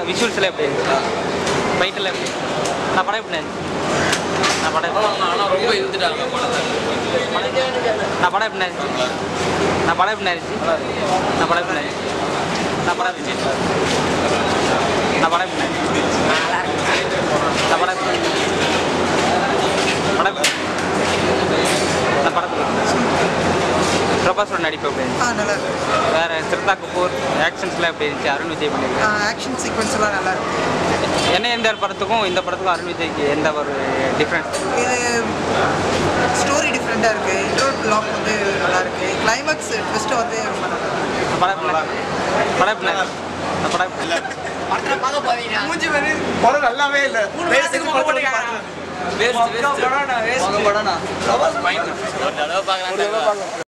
விஷுவல்ஸ்லாம் எப்படி இருந்துச்சு ஃபைட்டெல்லாம் எப்படி நான் படம் எப்படி இருந்துச்சு நான் படம் எப்படி- ஆனால் ரொம்ப இழுத்துட்டாங்க படத்தை நான் படம் எப்படி இருந்துச்சு நான் படம் எப்படி இருந்துச்சு நான் படம் எப்படி இருந்துச்சு நான் படம் எப்படி இருந்துச்சு நான் படம் எப்படி இருந்துச்சு நான் படம் எப்படி இருந்துச்சு படம் எப்படி இருந்துச்சு? நான் படம் எப்படி இருந்துச்சு? பிரபாஸோட நடிப்பு எப்படி இருந்துச்சு ஆ நல்லா இருக்கு வேற சிறுதா கபூர் ஆக்ஷன்ஸ்லாம் எப்படி இருந்துச்சு அருண் விஜய் பண்ணியிருக்காரு ஆக்ஷன் சீக்வன்ஸ் எல்லாம் நல்லா இருக்கு என்ன எந்த படத்துக்கும் இந்த படத்துக்கும் அருண் விஜய்க்கு எந்த ஒரு டிஃப்ரென்ஸ் இது ஸ்டோரி டிஃப்ரெண்ட்டாக இருக்குது இன்ட்ரோ பிளாக் வந்து நல்லா இருக்கு கிளைமேக்ஸ் ட்விஸ்ட்டு வந்து ரொம்ப நல்லா இருக்கு படம் எப்படி இருந்துச்சு? படம் எப்படி இருந்துச்சு? இந்த படம் எப்படி இருந்துச்சு? படம் நல்லாவே இல்லை வேஸ்ட் வேஸ்ட் படம் நான் வேஸ்ட் படம் நான் ஒரு தடவை பார்க்கலாம்